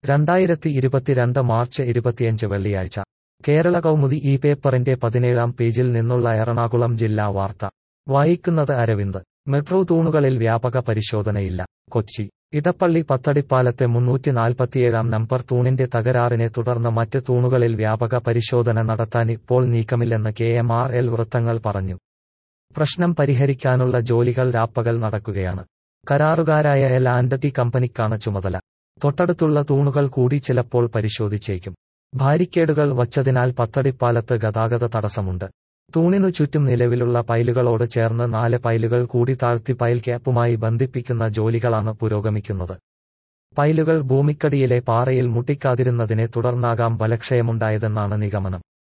രണ്ടായിരത്തി ഇരുപത്തിരണ്ട് മാർച്ച് ഇരുപത്തിയഞ്ച് വെള്ളിയാഴ്ച കേരള കൗമുദി ഈ പേപ്പറിന്റെ പതിനേഴാം പേജിൽ നിന്നുള്ള എറണാകുളം ജില്ലാ വാർത്ത വായിക്കുന്നത് അരവിന്ദ് മെട്രോ തൂണുകളിൽ വ്യാപക പരിശോധനയില്ല കൊച്ചി ഇടപ്പള്ളി പത്തടിപ്പാലത്തെ മുന്നൂറ്റി നാൽപ്പത്തിയേഴാം നമ്പർ തൂണിന്റെ തകരാറിനെ തുടർന്ന് മറ്റ് തൂണുകളിൽ വ്യാപക പരിശോധന നടത്താൻ ഇപ്പോൾ നീക്കമില്ലെന്ന് കെ എം ആർ എൽ വൃത്തങ്ങൾ പറഞ്ഞു പ്രശ്നം പരിഹരിക്കാനുള്ള ജോലികൾ രാപ്പകൽ നടക്കുകയാണ് കരാറുകാരായ എൽ ആൻഡ് ടി കമ്പനിക്കാണ് ചുമതല തൊട്ടടുത്തുള്ള തൂണുകൾ കൂടി ചിലപ്പോൾ പരിശോധിച്ചേക്കും ബാരിക്കേഡുകൾ വച്ചതിനാൽ പത്തടിപ്പാലത്ത് ഗതാഗത തടസ്സമുണ്ട് തൂണിനു ചുറ്റും നിലവിലുള്ള പൈലുകളോട് ചേർന്ന് നാല് പൈലുകൾ കൂടി താഴ്ത്തി പൈൽ ക്യാപ്പുമായി ബന്ധിപ്പിക്കുന്ന ജോലികളാണ് പുരോഗമിക്കുന്നത് പൈലുകൾ ഭൂമിക്കടിയിലെ പാറയിൽ മുട്ടിക്കാതിരുന്നതിനെ തുടർന്നാകാം ബലക്ഷയമുണ്ടായതെന്നാണ് നിഗമനം